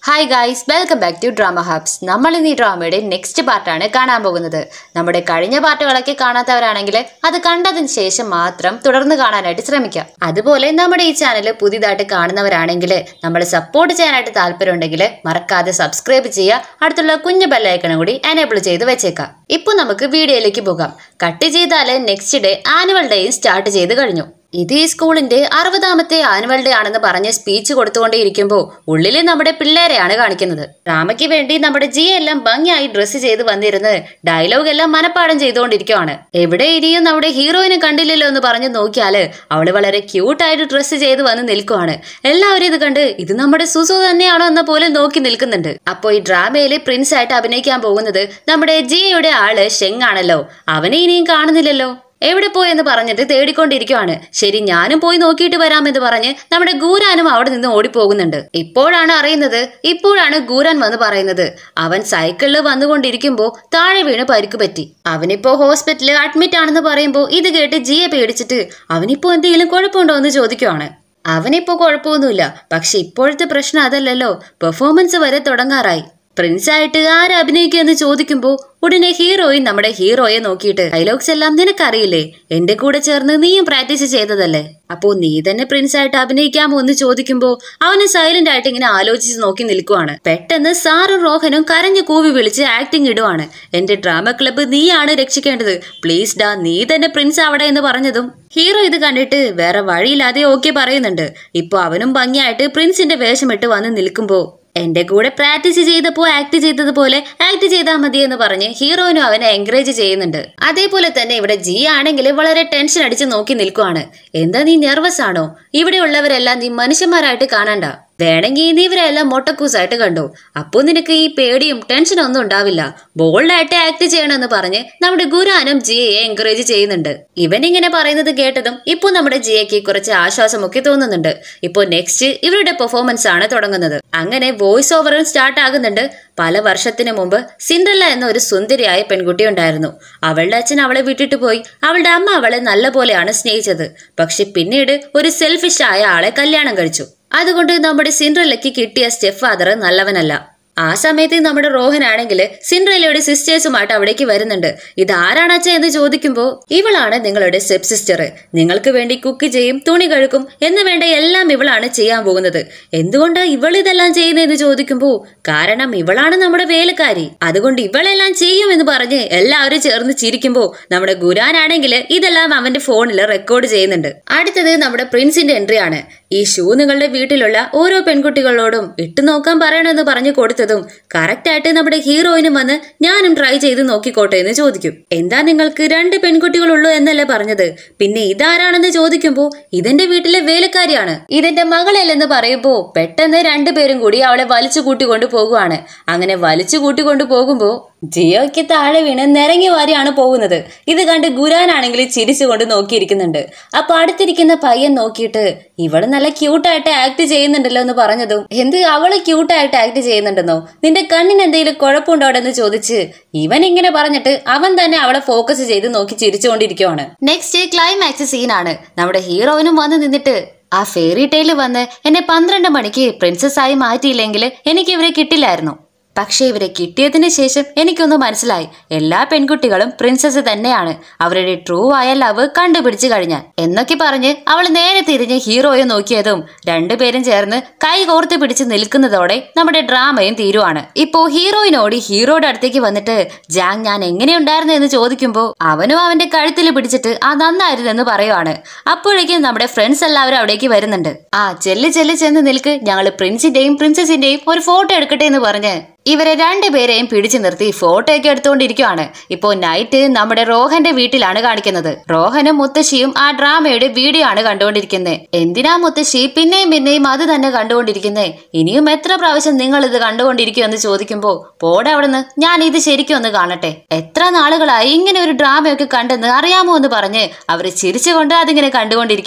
hi guys welcome back to drama hubs നമ്മൾ ഇന്ന് ഈ ഡ്രാമയുടെ നെക്സ്റ്റ് പാർട്ടാണ് കാണാൻ പോകുന്നത് നമ്മുടെ കഴിഞ്ഞ പാർട്ടുകളൊക്കെ കാണാത്തവരാണെങ്കിൽ അത് കണ്ടതിന് ശേഷം മാത്രം തുടർന്ന് കാണാനായിട്ട് ശ്രമിക്കാം അതുപോലെ നമ്മുടെ ഈ ചാനൽ പുതിയതായിട്ട് കാണുന്നവരാണെങ്കിൽ നമ്മൾ സപ്പോർട്ട് ചെയ്യാനായിട്ട് താല്പര്യമുണ്ടെങ്കിൽ മറക്കാതെ സബ്സ്ക്രൈബ് ചെയ്യുക അടുത്തുള്ള കുഞ്ഞു ബെല്ലൈക്കണും കൂടി എനേബിൾ ചെയ്ത് വെച്ചേക്കാം ഇപ്പോൾ നമുക്ക് വീഡിയോയിലേക്ക് പോകാം കട്ട് ചെയ്താൽ നെക്സ്റ്റ് ഡേ ആനുവൽ ഡേയും സ്റ്റാർട്ട് ചെയ്ത് കഴിഞ്ഞു ഇത് ഈ സ്കൂളിന്റെ അറുപതാമത്തെ ആനുവൽ ഡേ ആണെന്ന് പറഞ്ഞ് സ്പീച്ച് കൊടുത്തുകൊണ്ടേയിരിക്കുമ്പോൾ ഉള്ളില് നമ്മുടെ പിള്ളേരെയാണ് കാണിക്കുന്നത് ഡ്രാമയ്ക്ക് വേണ്ടി നമ്മുടെ ജി എല്ലാം ഭംഗിയായി ഡ്രസ്സ് ചെയ്ത് വന്നിരുന്ന് ഡയലോഗ് എല്ലാം മനപ്പാഠം ചെയ്തുകൊണ്ടിരിക്കുവാണ് എവിടെ ഇനിയും നമ്മുടെ ഹീറോയിനെ കണ്ടില്ലല്ലോ എന്ന് പറഞ്ഞ് നോക്കിയാല് അവള് വളരെ ക്യൂട്ടായിട്ട് ഡ്രസ്സ് ചെയ്ത് വന്ന് നിൽക്കുവാണ് എല്ലാവരും ഇത് കണ്ട് ഇത് നമ്മുടെ സുസു തന്നെയാണോ എന്ന പോലെ നോക്കി നിൽക്കുന്നുണ്ട് അപ്പോൾ ഈ ഡ്രാമയില് പ്രിൻസ് ആയിട്ട് അഭിനയിക്കാൻ പോകുന്നത് നമ്മുടെ ജിയുടെ ആള് ഷെങ് ആണല്ലോ അവനെ ഇനിയും കാണുന്നില്ലല്ലോ എവിടെ പോയെന്ന് പറഞ്ഞിട്ട് തേടിക്കൊണ്ടിരിക്കുവാണ് ശരി ഞാനും പോയി നോക്കിയിട്ട് വരാമെന്ന് പറഞ്ഞ് നമ്മുടെ ഗൂരാനും അവിടെ നിന്ന് ഓടിപ്പോകുന്നുണ്ട് ഇപ്പോഴാണ് അറിയുന്നത് ഇപ്പോഴാണ് ഗൂരാൻ വന്ന് പറയുന്നത് അവൻ സൈക്കിളിൽ വന്നുകൊണ്ടിരിക്കുമ്പോൾ താഴെ വീണ് പരിക്ക് പറ്റി അവനിപ്പോ ഹോസ്പിറ്റലിൽ അഡ്മിറ്റ് ആണെന്ന് പറയുമ്പോൾ ഇത് കേട്ട് ജിയെ പേടിച്ചിട്ട് അവനിപ്പോ എന്തെങ്കിലും കുഴപ്പമുണ്ടോ എന്ന് ചോദിക്കുവാണ് അവനിപ്പോ കുഴപ്പമൊന്നുമില്ല പക്ഷെ ഇപ്പോഴത്തെ പ്രശ്നം അതല്ലല്ലോ പെർഫോമൻസ് വരെ തുടങ്ങാറായി പ്രിൻസ് ആയിട്ട് ആര് അഭിനയിക്കുമെന്ന് ചോദിക്കുമ്പോൾ ഉടനെ ഹീറോയിൻ നമ്മുടെ ഹീറോയെ നോക്കിയിട്ട് ഡയലോഗ്സ് എല്ലാം നിനക്കറിയില്ലേ എന്റെ കൂടെ ചേർന്ന് നീയും പ്രാക്ടീസ് ചെയ്തതല്ലേ അപ്പോ നീ തന്നെ പ്രിൻസ് ആയിട്ട് അഭിനയിക്കാമോ എന്ന് ചോദിക്കുമ്പോൾ അവന് സൈലന്റ് ആയിട്ട് ഇങ്ങനെ ആലോചിച്ച് നോക്കി നിൽക്കുവാണ് പെട്ടെന്ന് സാറും റോഹനും കരഞ്ഞു കൂവി വിളിച്ച് ആക്ടിങ് ഇടുവാണ് എന്റെ ഡ്രാമ ക്ലബ്ബ് നീയാണ് രക്ഷിക്കേണ്ടത് പ്ലീസ് ഡാ നീ തന്നെ പ്രിൻസ് ആവട്ടെ എന്ന് പറഞ്ഞതും ഹീറോ ഇത് കണ്ടിട്ട് വേറെ വഴിയില്ലാതെ ഓക്കെ പറയുന്നുണ്ട് ഇപ്പൊ അവനും ഭംഗിയായിട്ട് പ്രിൻസിന്റെ വേഷമിട്ട് വന്ന് നിൽക്കുമ്പോ എന്റെ കൂടെ പ്രാക്ടീസ് ചെയ്തപ്പോ ആക്ട് ചെയ്തതുപോലെ ആക്ട് ചെയ്താൽ മതി എന്ന് പറഞ്ഞ് ഹീറോയിനും അവനെ എൻകറേജ് ചെയ്യുന്നുണ്ട് അതേപോലെ തന്നെ ഇവിടെ ജി ആണെങ്കിൽ വളരെ ടെൻഷൻ അടിച്ച് നോക്കി നിൽക്കുവാണ് എന്താ നീ നെർവസ് ആണോ ഇവിടെയുള്ളവരെല്ലാം നീ മനുഷ്യന്മാരായിട്ട് കാണണ്ട വേണമെങ്കിൽ നീ ഇവരെല്ലാം മൊട്ടക്കൂസായിട്ട് കണ്ടു അപ്പോ നിനക്ക് ഈ പേടിയും ടെൻഷനും ഒന്നും ഉണ്ടാവില്ല ബോൾഡായിട്ട് ആക്ട് ചെയ്യണമെന്ന് പറഞ്ഞ് നമ്മുടെ ഗുരാനും ജിയയെ എൻകറേജ് ചെയ്യുന്നുണ്ട് ഇവൻ ഇങ്ങനെ പറയുന്നത് കേട്ടതും ഇപ്പോൾ നമ്മുടെ ജിയയ്ക്ക് കുറച്ച് ആശ്വാസമൊക്കെ തോന്നുന്നുണ്ട് ഇപ്പോൾ നെക്സ്റ്റ് ഇവരുടെ പെർഫോമൻസ് ആണ് തുടങ്ങുന്നത് അങ്ങനെ വോയിസ് ഓവറും സ്റ്റാർട്ട് ആകുന്നുണ്ട് പല വർഷത്തിന് മുമ്പ് സിൻഡ്രല്ല എന്ന ഒരു സുന്ദരിയായ പെൺകുട്ടി ഉണ്ടായിരുന്നു അവളുടെ അച്ഛൻ അവളെ വിട്ടിട്ട് പോയി അവളുടെ അമ്മ അവളെ നല്ലപോലെയാണ് സ്നേഹിച്ചത് പക്ഷെ പിന്നീട് ഒരു സെൽഫിഷ് ആയ ആളെ കല്യാണം കഴിച്ചു അതുകൊണ്ട് നമ്മുടെ സിൻഡ്രല്ലയ്ക്ക് കിട്ടിയ സ്റ്റെപ്പ് ഫാദർ നല്ലവനല്ല ആ സമയത്ത് നമ്മുടെ റോഹൻ ആണെങ്കിൽ സിൻഡ്രല്ലയുടെ സിസ്റ്റേഴ്സുമായിട്ട് അവിടേക്ക് വരുന്നുണ്ട് ഇത് ആരാണ് അച്ഛൻ എന്ന് ചോദിക്കുമ്പോൾ ഇവളാണ് നിങ്ങളുടെ സ്റ്റെപ്പ് സിസ്റ്റർ നിങ്ങൾക്ക് വേണ്ടി കുക്ക് ചെയ്യും തുണി കഴുക്കും എന്ന് വേണ്ട എല്ലാം ഇവളാണ് ചെയ്യാൻ പോകുന്നത് എന്തുകൊണ്ടാ ഇവൾ ഇതെല്ലാം ചെയ്യുന്നതെന്ന് ചോദിക്കുമ്പോൾ കാരണം ഇവളാണ് നമ്മുടെ വേലക്കാരി അതുകൊണ്ട് ഇവളെല്ലാം ചെയ്യും എന്ന് പറഞ്ഞ് എല്ലാവരും ചേർന്ന് ചിരിക്കുമ്പോൾ നമ്മുടെ ഗുരാനാണെങ്കിൽ ഇതെല്ലാം അവന്റെ ഫോണിൽ റെക്കോർഡ് ചെയ്യുന്നുണ്ട് അടുത്തത് നമ്മുടെ പ്രിൻസിന്റെ എൻട്രി ആണ് ഈ ഷൂ നിങ്ങളുടെ വീട്ടിലുള്ള ഓരോ പെൺകുട്ടികളോടും ഇട്ടു നോക്കാൻ പറയണമെന്ന് പറഞ്ഞു കൊടുത്തതും കറക്റ്റ് ആയിട്ട് നമ്മുടെ ഹീറോയിനും വന്ന് ഞാനും ട്രൈ ചെയ്ത് നോക്കിക്കോട്ടെ എന്ന് ചോദിക്കും എന്താ നിങ്ങൾക്ക് രണ്ട് പെൺകുട്ടികളുള്ളൂ എന്നല്ലേ പറഞ്ഞത് പിന്നെ ഇതാരാണെന്ന് ചോദിക്കുമ്പോൾ ഇതെന്റെ വീട്ടിലെ വേലക്കാരിയാണ് ഇതെന്റെ മകളല്ലെന്ന് പറയുമ്പോ പെട്ടെന്ന് രണ്ടുപേരും കൂടി അവളെ വലിച്ചു കൂട്ടിക്കൊണ്ട് പോകുവാണ് അങ്ങനെ വലിച്ചു കൂട്ടിക്കൊണ്ട് പോകുമ്പോ ജിയോയ്ക്ക് താഴെ വീണ് നിരങ്ങി വാരിയാണ് പോകുന്നത് ഇത് കണ്ട് ഗുരാനാണെങ്കിൽ ചിരിച്ചുകൊണ്ട് നോക്കിയിരിക്കുന്നുണ്ട് അപ്പൊ അടുത്തിരിക്കുന്ന പയ്യൻ നോക്കിയിട്ട് ഇവള് നല്ല ക്യൂട്ടായിട്ട് ആക്ട് ചെയ്യുന്നുണ്ടല്ലോ എന്ന് പറഞ്ഞതും എന്ത് അവള് ക്യൂട്ടായിട്ട് ആക്ട് ചെയ്യുന്നുണ്ടെന്നോ നിന്റെ കണ്ണിന് എന്തെങ്കിലും കുഴപ്പമുണ്ടോ എന്ന് ചോദിച്ച് ഇവൻ ഇങ്ങനെ പറഞ്ഞിട്ട് അവൻ തന്നെ അവളെ ഫോക്കസ് ചെയ്ത് നോക്കി ചിരിച്ചുകൊണ്ടിരിക്കുവാണ് നെക്സ്റ്റ് ക്ലൈമാക്സ് സീനാണ് നമ്മുടെ ഹീറോയിനും വന്ന് നിന്നിട്ട് ആ ഫെയറി ടെയില് വന്ന് എന്നെ പന്ത്രണ്ട് മണിക്ക് പ്രിൻസസ് ആയി മാറ്റിയില്ലെങ്കിൽ എനിക്ക് ഇവരെ കിട്ടില്ലായിരുന്നു പക്ഷേ ഇവരെ കിട്ടിയതിന് ശേഷം എനിക്കൊന്ന് മനസ്സിലായി എല്ലാ പെൺകുട്ടികളും പ്രിൻസസ് തന്നെയാണ് അവരുടെ ട്രൂ ആയ ലവ് കണ്ടുപിടിച്ചു കഴിഞ്ഞാൽ എന്നൊക്കെ പറഞ്ഞ് അവൾ നേരെ തിരിഞ്ഞ് ഹീറോയെ നോക്കിയതും രണ്ടുപേരും ചേർന്ന് കൈ കോർത്ത് പിടിച്ച് നിൽക്കുന്നതോടെ നമ്മുടെ ഡ്രാമയും തീരുവാണ് ഇപ്പോ ഹീറോയിനോട് ഹീറോയുടെ അടുത്തേക്ക് വന്നിട്ട് ജാങ് ഞാൻ എങ്ങനെയുണ്ടായിരുന്നു എന്ന് ചോദിക്കുമ്പോൾ അവനും അവന്റെ കഴുത്തിൽ പിടിച്ചിട്ട് ആ നന്നായിരുന്നു എന്ന് പറയുവാണ് അപ്പോഴേക്കും നമ്മുടെ ഫ്രണ്ട്സ് എല്ലാവരും അവിടേക്ക് വരുന്നുണ്ട് ആ ചെല്ല് ചെല്ല് ചെന്ന് നിൽക്ക് ഞങ്ങൾ പ്രിൻസിന്റെയും പ്രിൻസസിന്റെയും ഒരു ഫോട്ടോ എടുക്കട്ടെ എന്ന് പറഞ്ഞ് ഇവരെ രണ്ടുപേരെയും പിടിച്ചു നിർത്തി ഫോട്ടോ ഒക്കെ എടുത്തുകൊണ്ടിരിക്കുവാണ് ഇപ്പോൾ നൈറ്റ് നമ്മുടെ റോഹന്റെ വീട്ടിലാണ് കാണിക്കുന്നത് റോഹനും മുത്തശ്ശിയും ആ ഡ്രാമയുടെ വീഡിയോ ആണ് കണ്ടുകൊണ്ടിരിക്കുന്നത് എന്തിനാ മുത്തശ്ശി പിന്നെയും പിന്നെയും അത് തന്നെ കണ്ടുകൊണ്ടിരിക്കുന്നത് ഇനിയും എത്ര പ്രാവശ്യം നിങ്ങൾ ഇത് കണ്ടുകൊണ്ടിരിക്കും എന്ന് ചോദിക്കുമ്പോൾ പോടെ അവിടുന്ന് ഞാൻ ഇത് ശരിക്കും ഒന്ന് കാണട്ടെ എത്ര നാളുകളായി ഇങ്ങനെ ഒരു ഡ്രാമയൊക്കെ കണ്ടെന്ന് അറിയാമോ എന്ന് പറഞ്ഞ് അവർ ചിരിച്ചുകൊണ്ട് അതിങ്ങനെ കണ്ടുകൊണ്ടിരിക്കുവാണ്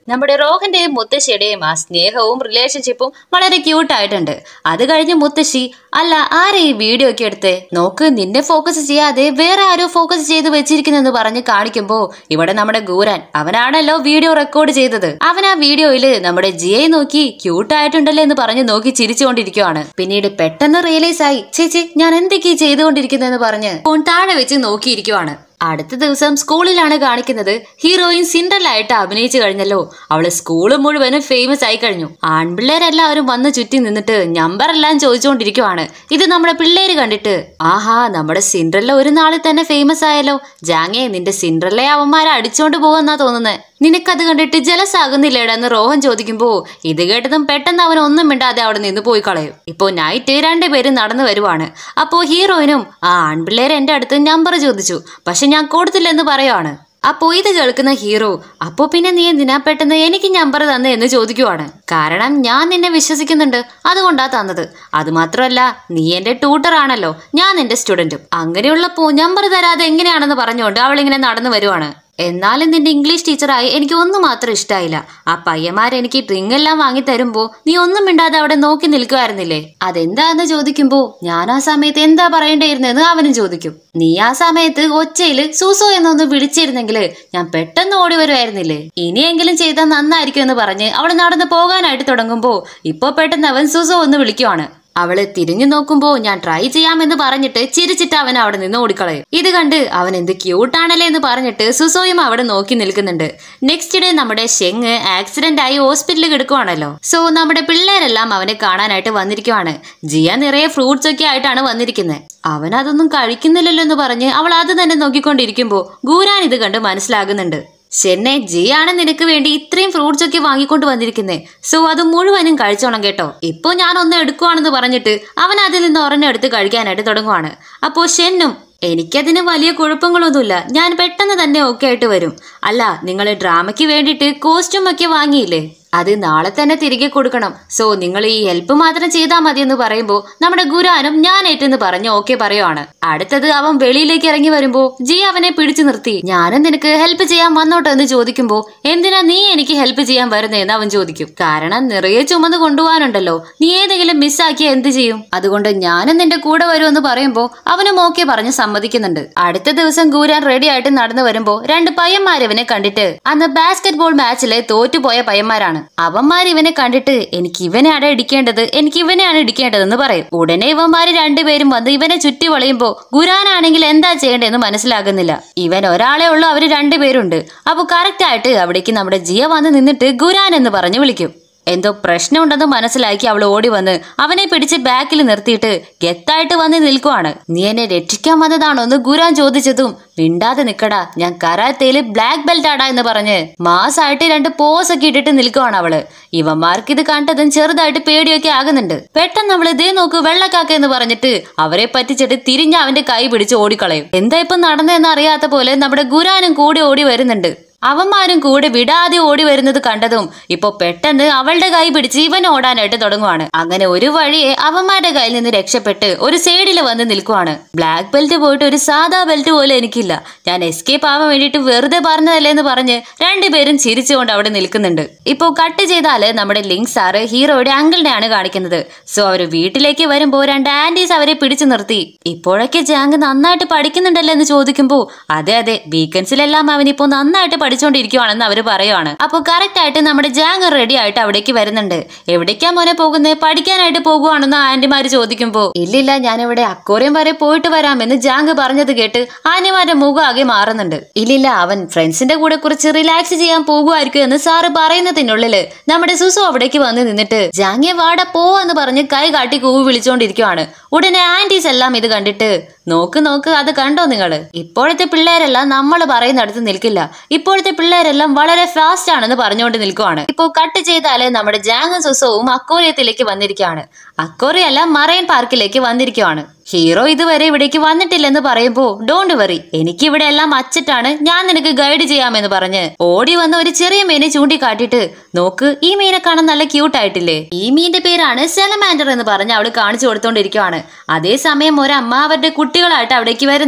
നമ്മുടെ റോഹന്റെയും മുത്തശ്ശിയുടെയും ആ സ്നേഹവും റിലേഷൻഷിപ്പും വളരെ ക്യൂട്ട് ആയിട്ടുണ്ട് അത് കഴിഞ്ഞ് മുത്തശ്ശി അല്ല ആരെ ഈ വീഡിയോ ഒക്കെ എടുത്ത് നോക്ക് നിന്നെ ഫോക്കസ് ചെയ്യാതെ വേറെ ആരോ ഫോക്കസ് ചെയ്ത് വെച്ചിരിക്കുന്നെന്ന് പറഞ്ഞ് കാണിക്കുമ്പോ ഇവിടെ നമ്മുടെ ഗൂരാൻ അവനാണല്ലോ വീഡിയോ റെക്കോർഡ് ചെയ്തത് അവൻ ആ വീഡിയോയില് നമ്മുടെ ജിയെ നോക്കി ക്യൂട്ട് ആയിട്ടുണ്ടല്ലോ എന്ന് പറഞ്ഞ് നോക്കി ചിരിച്ചുകൊണ്ടിരിക്കുവാണ് പിന്നീട് പെട്ടെന്ന് റിയലൈസ് ആയി ചേച്ചി ഞാൻ എന്തൊക്കെയാ ചെയ്തുകൊണ്ടിരിക്കുന്നതെന്ന് പറഞ്ഞ് ഫോൺ താഴെ വെച്ച് നോക്കിയിരിക്കുവാണ് അടുത്ത ദിവസം സ്കൂളിലാണ് കാണിക്കുന്നത് ഹീറോയിൻ സിൻഡ്രലായിട്ട് അഭിനയിച്ചു കഴിഞ്ഞല്ലോ അവള് സ്കൂള് മുഴുവനും ഫേമസ് ആയി കഴിഞ്ഞു ആൺപിള്ളേരെല്ലാവരും വന്ന് ചുറ്റി നിന്നിട്ട് നമ്പർ എല്ലാം ചോദിച്ചുകൊണ്ടിരിക്കുവാണ് ഇത് നമ്മുടെ പിള്ളേര് കണ്ടിട്ട് ആഹാ നമ്മുടെ സിൻഡ്രല്ല ഒരു നാളിൽ തന്നെ ഫേമസ് ആയല്ലോ ജാങ്ങേ നിന്റെ സിൻഡ്രല്ലേ അവന്മാരെ അടിച്ചോണ്ട് പോവെന്നാ തോന്നുന്നത് നിനക്കത് കണ്ടിട്ട് ജലസ് ആകുന്നില്ലേടാ എന്ന് റോഹൻ ചോദിക്കുമ്പോ ഇത് കേട്ടതും പെട്ടെന്ന് അവൻ ഒന്നും മിണ്ടാതെ അവിടെ നിന്ന് പോയി കളയും ഇപ്പോ നൈറ്റ് രണ്ടുപേരും നടന്നു വരുവാണ് അപ്പോ ഹീറോയിനും ആ ആൺപിള്ളേരെ എന്റെ അടുത്ത് നമ്പർ ചോദിച്ചു പക്ഷെ ഞാൻ കൊടുത്തില്ലെന്ന് പറയുവാണ് അപ്പോ ഇത് കേൾക്കുന്ന ഹീറോ അപ്പോ പിന്നെ നീ എന്തിനാ പെട്ടെന്ന് എനിക്ക് നമ്പർ തന്നെ എന്ന് ചോദിക്കുവാണ് കാരണം ഞാൻ നിന്നെ വിശ്വസിക്കുന്നുണ്ട് അതുകൊണ്ടാ തന്നത് അത് മാത്രമല്ല നീ എന്റെ ട്യൂട്ടർ ആണല്ലോ ഞാൻ നിന്റെ സ്റ്റുഡന്റും അങ്ങനെയുള്ളപ്പോ നമ്പർ തരാതെ എങ്ങനെയാണെന്ന് പറഞ്ഞുകൊണ്ട് അവൾ ഇങ്ങനെ നടന്നു വരുവാണ് എന്നാലും നിന്റെ ഇംഗ്ലീഷ് ടീച്ചറായി എനിക്ക് ഒന്നും മാത്രം ഇഷ്ടായില്ല ആ പയ്യന്മാർ എനിക്ക് ഡ്രിങ്ക് എല്ലാം വാങ്ങി തരുമ്പോ നീ ഒന്നും മിണ്ടാതെ അവിടെ നോക്കി നിൽക്കുമായിരുന്നില്ലേ അതെന്താന്ന് ചോദിക്കുമ്പോ ഞാൻ ആ സമയത്ത് എന്താ പറയേണ്ടിയിരുന്നെന്ന് അവനും ചോദിക്കും നീ ആ സമയത്ത് ഒച്ചയില് സൂസോ എന്നൊന്ന് വിളിച്ചിരുന്നെങ്കില് ഞാൻ പെട്ടെന്ന് ഓടി വരുമായിരുന്നില്ലേ ഇനിയെങ്കിലും ചെയ്താൽ നന്നായിരിക്കും എന്ന് പറഞ്ഞ് അവൾ നടന്ന് പോകാനായിട്ട് തുടങ്ങുമ്പോ ഇപ്പൊ പെട്ടെന്ന് അവൻ സൂസോ ഒന്ന് വിളിക്കുവാണ് അവള് തിരിഞ്ഞു നോക്കുമ്പോ ഞാൻ ട്രൈ ചെയ്യാമെന്ന് പറഞ്ഞിട്ട് ചിരിച്ചിട്ട് അവൻ അവിടെ നിന്ന് ഓടിക്കളയും ഇത് കണ്ട് അവൻ എന്ത് ക്യൂട്ടാണല്ലേ എന്ന് പറഞ്ഞിട്ട് സുസോയും അവിടെ നോക്കി നിൽക്കുന്നുണ്ട് നെക്സ്റ്റ് ഡേ നമ്മുടെ ഷെങ് ആക്സിഡന്റ് ആയി ഹോസ്പിറ്റലിൽ കിടക്കുവാണല്ലോ സോ നമ്മുടെ പിള്ളേരെല്ലാം അവനെ കാണാനായിട്ട് വന്നിരിക്കുവാണ് ജിയ നിറയെ ഫ്രൂട്ട്സ് ഒക്കെ ആയിട്ടാണ് വന്നിരിക്കുന്നത് അവൻ അതൊന്നും കഴിക്കുന്നില്ലല്ലോ എന്ന് പറഞ്ഞ് അവൾ അത് തന്നെ നോക്കിക്കൊണ്ടിരിക്കുമ്പോ ഗൂരാൻ ഇത് കണ്ട് മനസ്സിലാകുന്നുണ്ട് ഷെന്നെ ജിയാണ് നിനക്ക് വേണ്ടി ഇത്രയും ഫ്രൂട്ട്സ് ഒക്കെ വാങ്ങിക്കൊണ്ട് വന്നിരിക്കുന്നേ സോ അത് മുഴുവനും കഴിച്ചോണം കേട്ടോ ഇപ്പൊ ഞാൻ ഒന്ന് എടുക്കുവാണെന്ന് പറഞ്ഞിട്ട് അവൻ അതിൽ നിന്ന് ഒരെണ്ണം എടുത്ത് കഴിക്കാനായിട്ട് തുടങ്ങുവാണ് അപ്പോ ഷെന്നും എനിക്കതിന് വലിയ കുഴപ്പങ്ങളൊന്നുമില്ല ഞാൻ പെട്ടെന്ന് തന്നെ ഓക്കെ ആയിട്ട് വരും അല്ല നിങ്ങൾ ഡ്രാമയ്ക്ക് വേണ്ടിയിട്ട് കോസ്റ്റ്യൂം ഒക്കെ വാങ്ങിയില്ലേ അത് നാളെ തന്നെ തിരികെ കൊടുക്കണം സോ നിങ്ങൾ ഈ ഹെൽപ്പ് മാത്രം ചെയ്താൽ മതി എന്ന് പറയുമ്പോൾ നമ്മുടെ ഗുരാനും ഞാൻ ഏറ്റെന്ന് പറഞ്ഞ് ഓക്കെ പറയുവാണ് അടുത്തത് അവൻ വെളിയിലേക്ക് ഇറങ്ങി വരുമ്പോ ജി അവനെ പിടിച്ചു നിർത്തി ഞാനും നിനക്ക് ഹെൽപ്പ് ചെയ്യാൻ വന്നോട്ടോ എന്ന് ചോദിക്കുമ്പോ എന്തിനാ നീ എനിക്ക് ഹെൽപ്പ് ചെയ്യാൻ വരുന്നതെന്ന് അവൻ ചോദിക്കും കാരണം നിറയെ ചുമന്ന് കൊണ്ടുപോകാനുണ്ടല്ലോ നീ ഏതെങ്കിലും മിസ്സാക്കിയ എന്ത് ചെയ്യും അതുകൊണ്ട് ഞാനും നിന്റെ കൂടെ വരുമെന്ന് പറയുമ്പോ അവനും ഓക്കെ പറഞ്ഞ് സമ്മതിക്കുന്നുണ്ട് അടുത്ത ദിവസം ഗൂരാൻ റെഡി ആയിട്ട് നടന്നു വരുമ്പോ രണ്ട് പയ്യന്മാർ ഇവനെ കണ്ടിട്ട് അന്ന് ബാസ്കറ്റ് ബോൾ മാച്ചിലെ തോറ്റുപോയ പയ്യന്മാരാണ് അവന്മാർ ഇവനെ കണ്ടിട്ട് എനിക്ക് ഇവനെയാണ് ഇടിക്കേണ്ടത് എനിക്ക് ഇവനെയാണ് ഇടിക്കേണ്ടതെന്ന് പറയും ഉടനെ ഇവന്മാര് രണ്ടുപേരും വന്ന് ഇവനെ ചുറ്റി വളയുമ്പോ ഗുരാനാണെങ്കിൽ എന്താ ചെയ്യേണ്ടതെന്ന് മനസ്സിലാകുന്നില്ല ഇവൻ ഒരാളെ ഉള്ളൂ അവര് രണ്ടുപേരുണ്ട് അപ്പൊ കറക്റ്റ് ആയിട്ട് അവിടേക്ക് നമ്മുടെ ജിയ വന്ന് നിന്നിട്ട് ഗുരാൻ എന്ന് പറഞ്ഞ് വിളിക്കും എന്തോ പ്രശ്നമുണ്ടെന്ന് മനസ്സിലാക്കി അവൾ ഓടി വന്ന് അവനെ പിടിച്ച് ബാക്കിൽ നിർത്തിയിട്ട് ഗത്തായിട്ട് വന്ന് നിൽക്കുവാണ് നീ എന്നെ രക്ഷിക്കാൻ വന്നതാണോ എന്ന് ഗുരാൻ ചോദിച്ചതും മിണ്ടാതെ നിക്കടാ ഞാൻ കരാത്തേല് ബ്ലാക്ക് ബെൽറ്റ് ആടാ എന്ന് പറഞ്ഞ് മാസായിട്ട് രണ്ട് പോസ് ഒക്കെ ഇട്ടിട്ട് നിൽക്കുവാണ് അവള് ഇവന്മാർക്ക് ഇത് കണ്ടതും ചെറുതായിട്ട് പേടിയൊക്കെ ആകുന്നുണ്ട് പെട്ടെന്ന് അവള് ദേ നോക്ക് വെള്ളക്കാക്ക എന്ന് പറഞ്ഞിട്ട് അവരെ പറ്റിച്ചിട്ട് തിരിഞ്ഞ് അവന്റെ കൈ പിടിച്ച് ഓടിക്കളയും എന്താ ഇപ്പൊ നടന്നതെന്ന് അറിയാത്ത പോലെ നമ്മുടെ ഗുരാനും കൂടി ഓടി വരുന്നുണ്ട് അവന്മാരും കൂടെ വിടാതെ ഓടി വരുന്നത് കണ്ടതും ഇപ്പൊ പെട്ടെന്ന് അവളുടെ കൈ പിടിച്ച് ഇവൻ ഓടാനായിട്ട് തുടങ്ങുവാണ് അങ്ങനെ ഒരു വഴിയെ അവന്മാരുടെ കയ്യിൽ നിന്ന് രക്ഷപ്പെട്ട് ഒരു സൈഡിൽ വന്ന് നിൽക്കുവാണ് ബ്ലാക്ക് ബെൽറ്റ് പോയിട്ട് ഒരു സാധാ ബെൽറ്റ് പോലും എനിക്കില്ല ഞാൻ എസ്കേപ്പ് ആവാൻ വേണ്ടിയിട്ട് വെറുതെ പറഞ്ഞതല്ലേ എന്ന് പറഞ്ഞ് രണ്ടുപേരും ചിരിച്ചുകൊണ്ട് അവിടെ നിൽക്കുന്നുണ്ട് ഇപ്പോ കട്ട് ചെയ്താല് നമ്മുടെ ലിങ്ക് സാറ് ഹീറോയുടെ അങ്കിളിനെയാണ് കാണിക്കുന്നത് സോ അവര് വീട്ടിലേക്ക് വരുമ്പോ രണ്ട് ആന്റീസ് അവരെ പിടിച്ചു നിർത്തി ഇപ്പോഴൊക്കെ ജാങ്ക് നന്നായിട്ട് പഠിക്കുന്നുണ്ടല്ലോ എന്ന് ചോദിക്കുമ്പോ അതെ അതെ വീക്കെൻഡ്സിലെല്ലാം അവൻ ഇപ്പോ നന്നായിട്ട് പഠിച്ചുകൊണ്ടിരിക്കുവാണെന്ന് അവര് പറയുവാണ് അപ്പൊ കറക്റ്റ് ആയിട്ട് നമ്മുടെ ജാങ് റെഡി ആയിട്ട് അവിടേക്ക് വരുന്നുണ്ട് എവിടേക്കാ മോനെ പോകുന്നത് പഠിക്കാനായിട്ട് പോകുവാണെന്ന് ആന്റിമാര് ചോദിക്കുമ്പോ ഇല്ലില്ല ഞാനിവിടെ അക്കോറിയം വരെ പോയിട്ട് വരാമെന്ന് ജാങ് പറഞ്ഞത് കേട്ട് ആന്റിമാരുടെ മുഖം ആകെ മാറുന്നുണ്ട് ഇല്ലില്ല അവൻ ഫ്രണ്ട്സിന്റെ കൂടെ കുറച്ച് റിലാക്സ് ചെയ്യാൻ പോകുമായിരിക്കും എന്ന് സാറ് പറയുന്നതിനുള്ളില് നമ്മുടെ സുസു അവിടേക്ക് വന്ന് നിന്നിട്ട് ജാങ്യെ വാട പോവാന്ന് പറഞ്ഞ് കൈ കാട്ടി കൂവി വിളിച്ചോണ്ടിരിക്കുവാണ് ഉടനെ ആന്റീസ് എല്ലാം ഇത് കണ്ടിട്ട് നോക്ക് നോക്ക് അത് കണ്ടോ നിങ്ങള് ഇപ്പോഴത്തെ പിള്ളേരെല്ലാം നമ്മൾ പറയുന്നിടത്ത് നിൽക്കില്ല ഇപ്പോഴത്തെ പിള്ളേരെല്ലാം വളരെ ഫാസ്റ്റ് ആണെന്ന് പറഞ്ഞുകൊണ്ട് നിൽക്കുവാണ് ഇപ്പോൾ കട്ട് ചെയ്താല് നമ്മുടെ ജാങ് സുസവും അക്കോറിയത്തിലേക്ക് വന്നിരിക്കുകയാണ് അക്കോറിയല്ല മറൈൻ പാർക്കിലേക്ക് വന്നിരിക്കുവാണ് ഹീറോ ഇതുവരെ ഇവിടേക്ക് വന്നിട്ടില്ലെന്ന് പറയുമ്പോ ഡോണ്ട് വറി എനിക്ക് ഇവിടെ എല്ലാം അച്ചിട്ടാണ് ഞാൻ നിനക്ക് ഗൈഡ് ചെയ്യാമെന്ന് പറഞ്ഞ് ഓടി വന്ന ഒരു ചെറിയ മീനെ ചൂണ്ടിക്കാട്ടിട്ട് നോക്ക് ഈ മീനെ കാണാൻ നല്ല ക്യൂട്ട് ആയിട്ടില്ലേ ഈ മീന്റെ പേരാണ് സെലമാൻഡർ എന്ന് പറഞ്ഞ് അവള് കാണിച്ചു കൊടുത്തോണ്ടിരിക്കുവാണ് അതേസമയം ഒരമ്മ അവരുടെ കുട്ടികളായിട്ട് അവിടേക്ക് വരുന്നുണ്ട്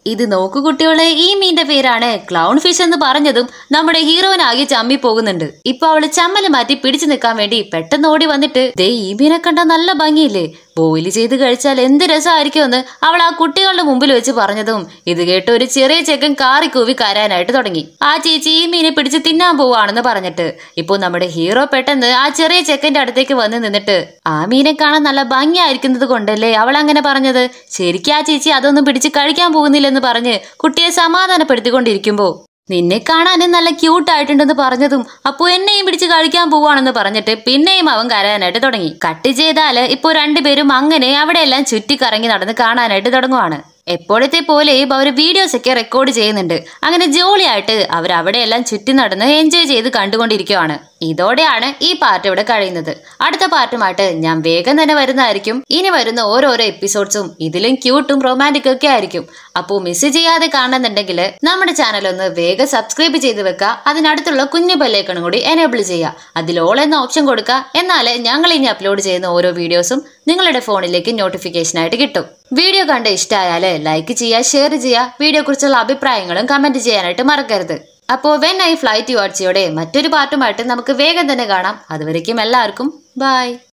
ഇത് നോക്കു കുട്ടികളെ ഈ മീന്റെ പേരാണ് ക്ലൗൺ ഫിഷ് എന്ന് പറഞ്ഞതും നമ്മുടെ ഹീറോയിനാകെ ചമ്മി പോകുന്നുണ്ട് ഇപ്പൊ അവള് ചമ്മല് മാറ്റി പിടിച്ചു നിൽക്കാൻ വേണ്ടി പെട്ടെന്ന് ഓടി വന്നിട്ട് ദേ ഈ മീനെ കണ്ട നല്ല ഭംഗിയില്ലേ ബോയിൽ ചെയ്ത് കഴിച്ചാൽ എന്ത് രസമായിരിക്കുമെന്ന് അവൾ ആ കുട്ടികളുടെ മുമ്പിൽ വെച്ച് പറഞ്ഞതും ഇത് കേട്ട് ഒരു ചെറിയ ചെക്കൻ കാറി കൂവി കരയാനായിട്ട് തുടങ്ങി ആ ചേച്ചി ഈ മീനെ പിടിച്ച് തിന്നാൻ പോവാണെന്ന് പറഞ്ഞിട്ട് ഇപ്പോൾ നമ്മുടെ ഹീറോ പെട്ടെന്ന് ആ ചെറിയ ചെക്കന്റെ അടുത്തേക്ക് വന്ന് നിന്നിട്ട് ആ മീനെ കാണാൻ നല്ല ഭംഗിയായിരിക്കുന്നത് കൊണ്ടല്ലേ അവൾ അങ്ങനെ പറഞ്ഞത് ശരിക്കും ആ ചേച്ചി അതൊന്നും പിടിച്ച് കഴിക്കാൻ പോകുന്നില്ലെന്ന് പറഞ്ഞ് കുട്ടിയെ സമാധാനപ്പെടുത്തിക്കൊണ്ടിരിക്കുമ്പോ നിന്നെ കാണാനും നല്ല ക്യൂട്ട് ആയിട്ടുണ്ടെന്ന് പറഞ്ഞതും അപ്പോ എന്നെയും പിടിച്ച് കഴിക്കാൻ പോവാണെന്ന് പറഞ്ഞിട്ട് പിന്നെയും അവൻ കരയാനായിട്ട് തുടങ്ങി കട്ട് ചെയ്താല് ഇപ്പോ രണ്ടുപേരും അങ്ങനെ അവിടെയെല്ലാം ചുറ്റിക്കറങ്ങി നടന്ന് കാണാനായിട്ട് തുടങ്ങുവാണ് എപ്പോഴത്തെ പോലെയും അവർ വീഡിയോസ് ഒക്കെ റെക്കോർഡ് ചെയ്യുന്നുണ്ട് അങ്ങനെ ജോളിയായിട്ട് അവർ അവിടെയെല്ലാം ചുറ്റി നടന്ന് എൻജോയ് ചെയ്ത് കണ്ടുകൊണ്ടിരിക്കുവാണ് ഇതോടെയാണ് ഈ പാർട്ട് ഇവിടെ കഴിയുന്നത് അടുത്ത പാർട്ടുമായിട്ട് ഞാൻ വേഗം തന്നെ വരുന്നതായിരിക്കും ഇനി വരുന്ന ഓരോരോ എപ്പിസോഡ്സും ഇതിലും ക്യൂട്ടും റൊമാൻറ്റിക് ഒക്കെ ആയിരിക്കും അപ്പോൾ മിസ് ചെയ്യാതെ കാണുന്നുണ്ടെങ്കിൽ നമ്മുടെ ചാനൽ ഒന്ന് വേഗം സബ്സ്ക്രൈബ് ചെയ്ത് വെക്കുക അതിനടുത്തുള്ള കുഞ്ഞു ബെല്ലൈക്കണും കൂടി എനേബിൾ ചെയ്യുക അതിൽ ഓൾ എന്ന ഓപ്ഷൻ കൊടുക്കുക എന്നാലേ ഞങ്ങൾ ഇനി അപ്ലോഡ് ചെയ്യുന്ന ഓരോ വീഡിയോസും നിങ്ങളുടെ ഫോണിലേക്ക് നോട്ടിഫിക്കേഷൻ ആയിട്ട് കിട്ടും വീഡിയോ കണ്ട് ഇഷ്ടമായാൽ ലൈക്ക് ചെയ്യുക ഷെയർ ചെയ്യുക വീഡിയോ കുറിച്ചുള്ള അഭിപ്രായങ്ങളും കമന്റ് ചെയ്യാനായിട്ട് മറക്കരുത് അപ്പോൾ വെൻ ഐ ഫ്ലൈറ്റ് യുവാർച്ചിയോടെ മറ്റൊരു പാർട്ടുമായിട്ട് നമുക്ക് വേഗം തന്നെ കാണാം അതുവരയ്ക്കും എല്ലാവർക്കും ബൈ